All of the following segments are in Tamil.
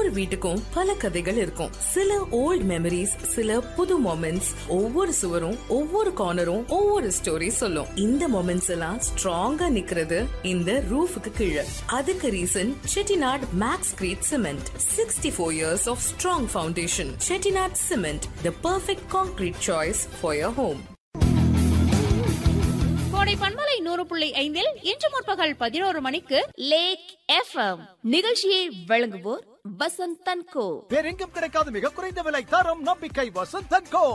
ஒவ்வொரு வீட்டுக்கும் பல கதைகள் இருக்கும் சில ஓல்ட் மெமரிஸ் சில புது மொமெண்ட்ஸ் ஒவ்வொரு சுவரும் ஒவ்வொரு கார்னரும் ஒவ்வொரு ஸ்டோரி சொல்லும் இந்த மொமெண்ட்ஸ் எல்லாம் ஸ்ட்ராங்கா நிக்கிறது இந்த ரூஃபுக்கு கீழே அதுக்கு reason Chettinad Maxcrete cement sixty four years of strong foundation Chettinad cement the perfect concrete choice for your home Kodai பண்பலை நூறு புள்ளி ஐந்தில் இன்று முற்பகல் பதினோரு மணிக்கு லேக் எஃப்எம் நிகழ்ச்சியை வழங்குவோர் வசந்த் தன்கோ வேறெங்கும் கிடைக்காத மிக குறைந்த விலை தரம் நம்பிக்கை வசந்தன் கோ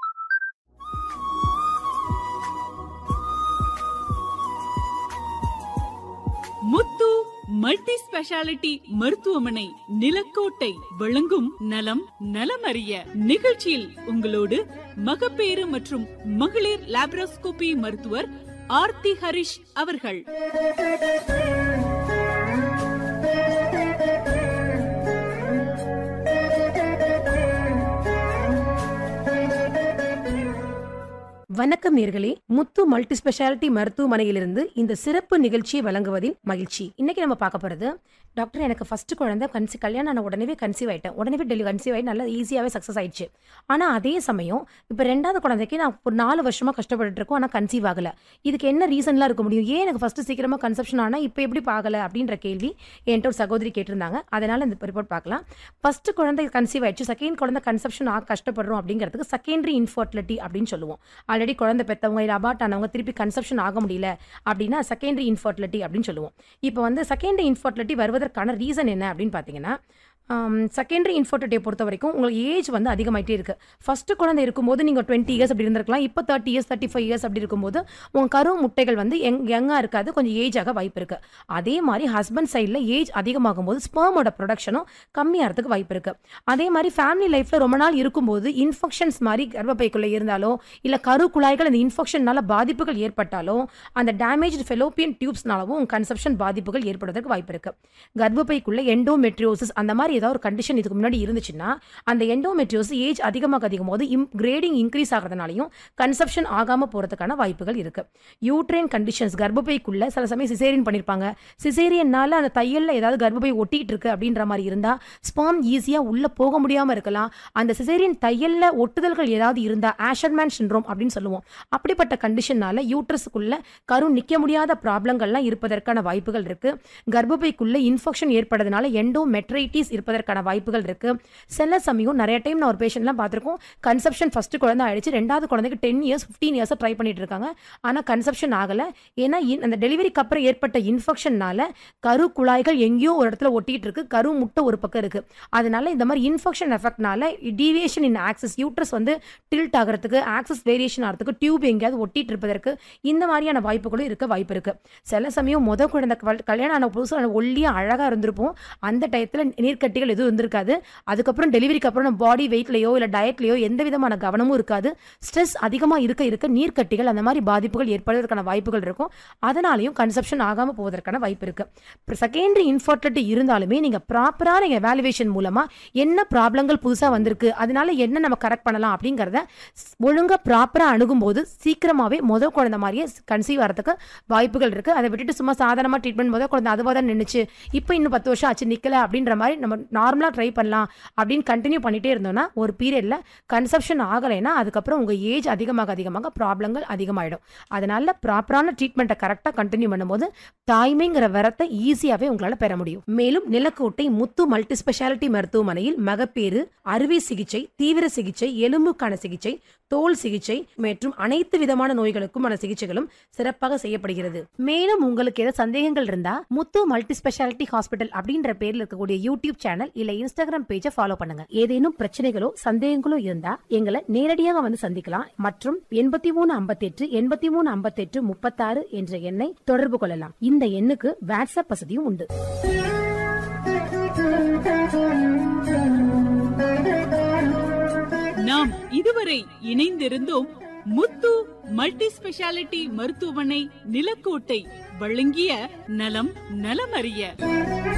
முத்து மல்டி ஸ்பெஷாலிட்டி மருத்துவமனை நிலக்கோட்டை வழங்கும் நலம் நலமறிய நிகழ்ச்சியில் உங்களோடு மகப்பேறு மற்றும் மகளிர் லாப்ரோஸ்கோபி மருத்துவர் ஆர்த்தி ஹரிஷ் அவர்கள் வணக்கம் நேர்களே முத்து மல்டி ஸ்பெஷாலிட்டி மருத்துவமனையிலிருந்து இந்த சிறப்பு நிகழ்ச்சியை வழங்குவதில் மகிழ்ச்சி இன்னைக்கு நம்ம பார்க்க போறது டாக்டர் எனக்கு ஃபர்ஸ்ட் குழந்தை கன்சி கல்யாணம் நான் உடனே கன்சீவ் ஆயிட்டேன் உடனே டெலி கன்சீவ் ஆகி நல்லா ஈஸியாகவே சக்ஸஸ் ஆயிடுச்சு ஆனால் அதே சமயம் இப்போ ரெண்டாவது குழந்தைக்கு நான் ஒரு நாலு வருஷமா கஷ்டப்பட்டுட்டு இருக்கோம் ஆனால் கன்சீவ் ஆகல இதுக்கு என்ன ரீசன்லாம் இருக்க முடியும் ஏன் எனக்கு ஃபர்ஸ்ட் சீக்கிரமா கன்செப்ஷன் ஆனால் இப்போ எப்படி பார்க்கல அப்படின்ற கேள்வி என்கிட்ட ஒரு சகோதரி கேட்டிருந்தாங்க அதனால இந்த ரிப்போர்ட் பார்க்கலாம் ஃபர்ஸ்ட் குழந்தை கன்சீவ் ஆயிடுச்சு செகண்ட் குழந்தை கன்செப்ஷன் ஆக கஷ்டப்படுறோம் அப்படிங்கிறதுக்கு செகண்டரி இன்ஃபர்டிலிட்டி அப்படின்னு சொல்லுவோம் ஆல்ரெடி குழந்தை பெற்றவங்க இல்லை அபார்ட் ஆனவங்க திருப்பி கன்செப்ஷன் ஆக முடியல அப்படின்னா செகண்டரி இன்ஃபர்டிலிட்டி அப்படின்னு சொல்லுவோம் இப்போ வந்து செகண்டரி இன்ஃபர்டிலிட்டி வருவதற்கான ரீசன் என்ன அப்படின்னு பார்த்தீங்கன்னா செகண்டரி இன்ஃபர்டிலிட்டியை பொறுத்த வரைக்கும் உங்களுக்கு ஏஜ் வந்து அதிகமாயிட்டே இருக்கு ஃபர்ஸ்ட் குழந்தை இருக்கும்போது நீங்கள் டுவெண்ட்டி இயர்ஸ் அப்படி இருந்திருக்கலாம் இப்போ thirty years thirty five years அப்படி இருக்கும்போது உங்கள் கரு முட்டைகள் வந்து யங் யங்காக இருக்காது கொஞ்சம் ஏஜ் ஆக வாய்ப்பு இருக்கு அதே மாதிரி ஹஸ்பண்ட் சைடில் ஏஜ் அதிகமாகும் போது ஸ்பெர்மோட ப்ரொடக்ஷனும் கம்மியாகிறதுக்கு வாய்ப்பு இருக்கு அதே மாதிரி ஃபேமிலி லைஃப்பில் ரொம்ப நாள் இருக்கும்போது இன்ஃபெக்ஷன்ஸ் மாதிரி கர்ப்பப்பைக்குள்ளே இருந்தாலோ இல்லை கரு குழாய்கள் அந்த இன்ஃபெக்ஷன்னால பாதிப்புகள் ஏற்பட்டாலோ அந்த டேமேஜ் ஃபெலோப்பியன் டியூப்ஸ்னாலவும் கன்செப்ஷன் பாதிப்புகள் ஏற்படுவதற்கு வாய்ப்பு இருக்கு கர்ப்பப்பைக்குள்ள எண்டோமெட்ரியோசிஸ் அந்த மாதிரி ஏதாவது ஒரு கண்டிஷன் இதுக்கு முன்னாடி இருந்துச்சுன்னா அந்த எண்டோமெட்ரியோசிஸ் ஏஜ் அதிகமாக அதிகம் போது இம் கிரேடிங் இன்க்ரீஸ் ஆகிறதுனாலையும் கன்செப்ஷன் ஆகாமல் போகிறதுக்கான வாய்ப்புகள் இருக்கு யூட்ரைன் கண்டிஷன்ஸ் கர்ப்பப்பைக்குள்ள சில சமயம் சிசேரியன் பண்ணியிருப்பாங்க சிசேரியன்னால அந்த தையல்ல ஏதாவது கர்ப்பப்பை ஒட்டிட்டு இருக்கு அப்படின்ற மாதிரி இருந்தா ஸ்பாம் ஈஸியாக உள்ள போக முடியாமல் இருக்கலாம் அந்த சிசேரியன் தையல்ல ஒட்டுதல்கள் ஏதாவது இருந்தா ஆஷர்மேன் சின்ரோம் அப்படின்னு சொல்லுவோம் அப்படிப்பட்ட கண்டிஷன்னால யூட்ரஸுக்குள்ள கரு நிக்க முடியாத ப்ராப்ளங்கள்லாம் இருப்பதற்கான வாய்ப்புகள் இருக்கு கர்ப்பப்பைக்குள்ள இன்ஃபெக்ஷன் ஏற்படுறதுனால எண்டோ மெட்ரைட்டிஸ் இருப்பதற்கான வாய்ப்புகள் இருக்கு சில சமயம் நிறைய டைம் நான் ஒரு பேஷண்ட்லாம் பார்த்துருக்கோம் கன்செப்ஷன் ஃபர்ஸ்ட் குழந்தை ஆயிடுச்சு ரெண்டாவது குழந்தைக்கு ten years fifteen years try பண்ணிட்டு இருக்காங்க ஆனால் கன்செப்ஷன் ஆகல ஏன்னா in- அந்த டெலிவரிக்கு அப்புறம் ஏற்பட்ட இன்ஃபெக்ஷன்னால கரு குழாய்கள் எங்கேயோ ஒரு இடத்துல ஒட்டிட்டு இருக்கு கரு முட்டை ஒரு பக்கம் இருக்கு அதனால இந்த மாதிரி இன்ஃபெக்ஷன் எஃபெக்ட்னால டீவியேஷன் இன் ஆக்சஸ் யூட்ரஸ் வந்து டில்ட் ஆகிறதுக்கு ஆக்சஸ் வேரியேஷன் ஆகிறதுக்கு டியூப் எங்கேயாவது ஒட்டிட்டு இருப்பதற்கு இந்த மாதிரியான வாய்ப்புகளும் இருக்க வாய்ப்பு இருக்கு சில சமயம் முத குழந்தை கல்- கல்யாணம் ஆன புதுசாக ஒல்லியா அழகா இருந்திருப்போம் அந்த டயத்துல நீர்க்கட்டிகள் எதுவும் இருந்திருக்காது அதுக்கப்புறம் டெலிவரிக்கு அப்புறம் நம்ம பாடி வெயிட்லயோ இல்லை டயட்லயோ எந்த விதமான கவனமும் இருக்காது ஸ்ட்ரெஸ் அதிகமாக இருக்க இருக்க நீர்க்கட்டிகள் அந்த மாதிரி பாதிப்புகள் ஏற்படுவதற்கான வாய்ப்புகள் இருக்கும் அதனாலையும் கன்செப்ஷன் ஆகாமல் போவதற்கான வாய்ப்பு இருக்கு செகண்டரி இன்ஃபர்டிலிட்டி இருந்தாலுமே நீங்க ப்ராப்பரான எவாலுவேஷன் மூலமா என்ன ப்ராப்ளங்கள் புதுசாக வந்திருக்கு அதனால என்ன நம்ம கரெக்ட் பண்ணலாம் அப்படிங்கிறத ஸ்- ஒழுங்கா ப்ராப்பரா அணுகும்போது சீக்கிரமாவே முத குழந்தை மாதிரியே கன்சீவ் வரதுக்கு வாய்ப்புகள் இருக்கு அதை விட்டுட்டு சும்மா சாதாரணமா ட்ரீட்மெண்ட் முத குழந்தை அதுவாக தான் நின்றுச்சு இப்போ இன்னும் பத்து வருஷம் ஆச்சு நிக்கல அப்படின்ற மாதிரி நம்ம நார்மலா ட்ரை பண்ணலாம் அப்படின்னு கண்டினியூ பண்ணிட்டே இருந்தோம்னா ஒரு பீரியட்ல கன்செப்ஷன் ஆகலைன்னா அதுக்கப்புறம் உங்க ஏஜ் அதிகமாக அதிகமாக ப்ராப்ளங்கள் அதிகமாயிடும் அதனால ப்ராப்பரான ட்ரீட்மெண்ட்டை கரெக்டாக கண்டினியூ பண்ணும்போது தாய்மைங்கிற வரத்தை ஈஸியாகவே உங்களால் பெற முடியும் மேலும் நிலக்கோட்டை முத்து மல்டி ஸ்பெஷாலிட்டி மருத்துவமனையில் மகப்பேறு அறுவை சிகிச்சை தீவிர சிகிச்சை எலும்புக்கான சிகிச்சை தோல் சிகிச்சை மற்றும் அனைத்து விதமான நோய்களுக்குமான சிகிச்சைகளும் சிறப்பாக செய்யப்படுகிறது மேலும் உங்களுக்கு ஏதாவது சந்தேகங்கள் இருந்தா முத்து மல்டி ஸ்பெஷாலிட்டி ஹாஸ்பிட்டல் அப்படின்ற பேர்ல இருக்கக்கூடிய யூடியூப் சேனல் இல்ல இன்ஸ்டாகிராம் பேஜை ஃபாலோ பண்ணுங்க ஏதேனும் பிரச்சனைகளோ சந்தேகங்களோ இருந்தா எங்களை நேரடியாக வந்து சந்திக்கலாம் மற்றும் எண்பத்தி மூணு ஐம்பத்தெட்டு எண்பத்தி மூணு ஐம்பத்தெட்டு முப்பத்தாறு என்ற எண்ணை தொடர்பு கொள்ளலாம் இந்த எண்ணுக்கு வாட்ஸ்அப் வசதியும் உண்டு நாம் இதுவரை இணைந்திருந்தோம் முத்து மல்டி ஸ்பெஷாலிட்டி மருத்துவமனை நிலக்கோட்டை வழங்கிய நலம் நலமறிய